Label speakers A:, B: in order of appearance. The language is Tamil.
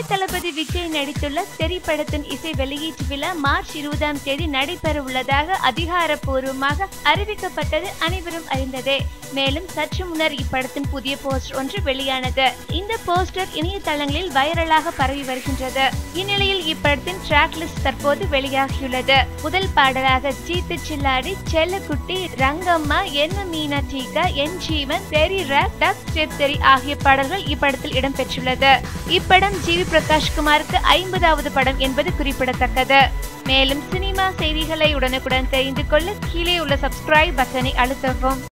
A: தளபதி விஜய் நடித்துள்ள தெரி படத்தின் இசை வெளியீட்டு விழா மார்ச் இருபதாம் தேதி நடைபெற உள்ளதாக அதிகாரப்பூர்வமாக அறிவிக்கப்பட்டது அனைவரும் அறிந்ததே மேலும் சற்று முன்னர் இப்படத்தின் புதிய போஸ்டர் ஒன்று வெளியானது இந்த போஸ்டர் இணையதளங்களில் வைரலாக பரவி வருகின்றது இந்நிலையில் இப்படத்தின் ட்ராக் லிஸ்ட் தற்போது வெளியாகியுள்ளது முதல் பாடலாக சீத்து சில்லாடி செல்லக்குட்டி ரங்கம்மா என்ன மீனா டீகா என் ஜீவன் தெரி ரேப் டப் ஸ்டெப் தெரி ஆகிய பாடல்கள் இப்படத்தில் இடம்பெற்றுள்ளது இப்படம் ஜி வி பிரகாஷ் குமாருக்கு ஐம்பதாவது படம் என்பது குறிப்பிடத்தக்கது மேலும் சினிமா செய்திகளை உடனுக்குடன் தெரிந்து கொள்ள கீழே உள்ள சப்ஸ்கிரைப் பட்டனை அழுத்தவும்